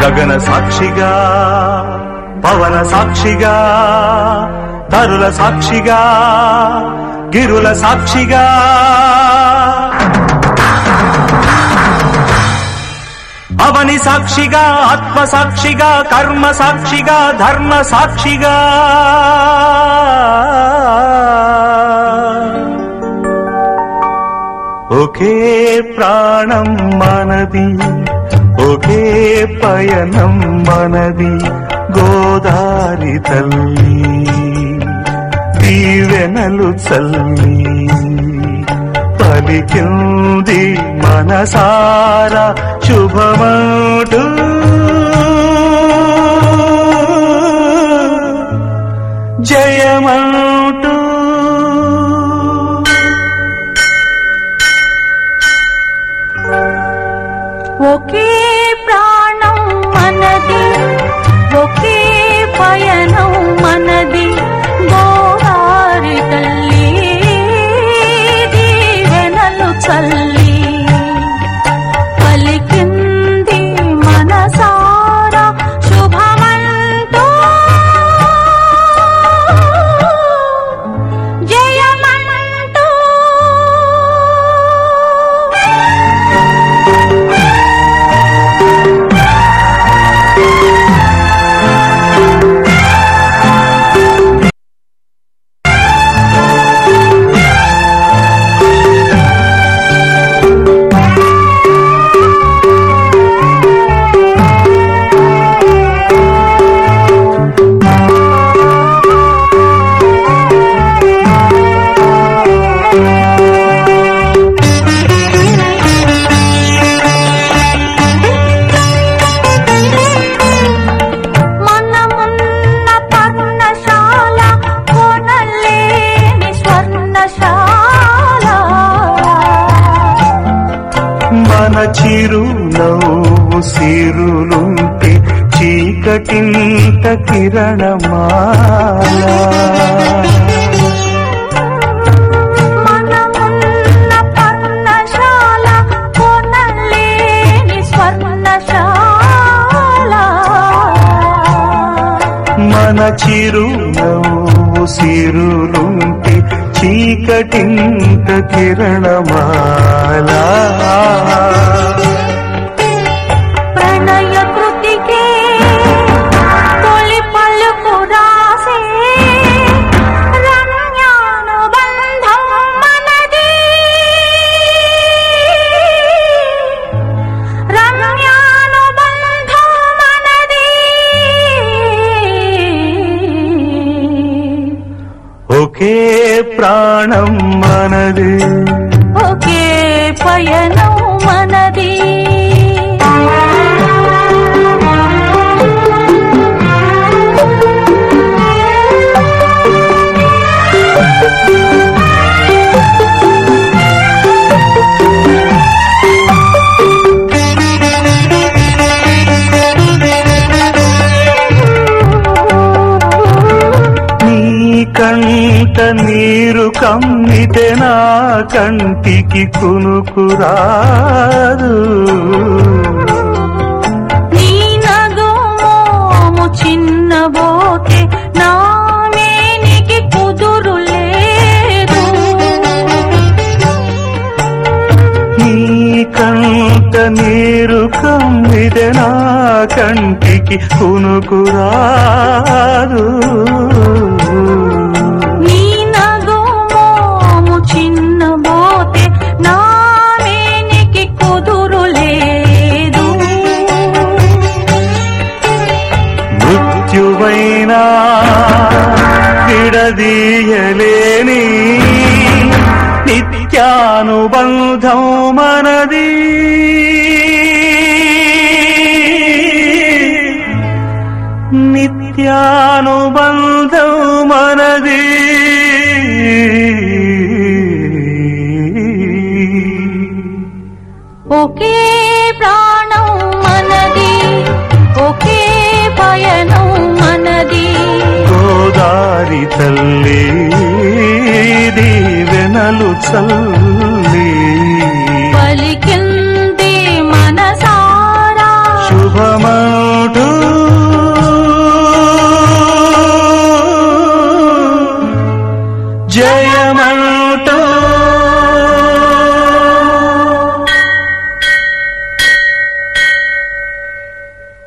గగన సాక్షిగా పవన సాక్షిగా తరుల సాక్షిగా గిరుల సాక్షిగా అవని సాక్షిగా ఆత్మ సాక్షిగా కర్మ సాక్షిగా ధర్మ సాక్షిగా ఒకే ప్రాణం మనది ఒకే పయనం మనది గోదారి తల్లి దీవెనలు చల్లి పలికింది మనసారా శుభమటు జయమంటూ ఒకే ప్రాణం మనది ఒకే పయనం మనది గోదారి తల్లి దీవెనలు చల్లి పలికింది మనసారా శుభమంటూ జయమంటూ మనమున్న పర్ణశాల కొనలేని స్వర్ణశాల మన చిరునవ్వు సిరులుంటే చీకటింత కిరణమాల మనమున్న పర్ణశాల కొనలేని స్వర్ణశాల మన చిరునవ్వు సిరులుంటే చీకటింత కిరణమాల ప్రణయ కృతికే తొలి పలుకు రాసే రమ్యానుబంధం మనది రమ్యానుబంధం మనది ఒకే ప్రాణం మనది ఒకే పయనం మనది నీ కంట నీరు కమ్మితే నా కంటికి కునుకురాదు నీ నగుమోము చిన్నబోతే నా మేనికి కుదురు లేదు నీ కంట నీరు కమ్మితే నా కంటికి కునుకురాదు నీ నగుమోము చిన్నబోతే నా మేనికి కుదురు లేదు మృత్యువైనా విడదీయలేని నిత్యానుబంధం మనది నిత్యానుబంధం మనది ఒకే ప్రాణం మనది ఒకే పయనం మనది గోదారి తల్లి దీవెనలు చల్లి పలికింది మనసారా శుభమా జయమంటూ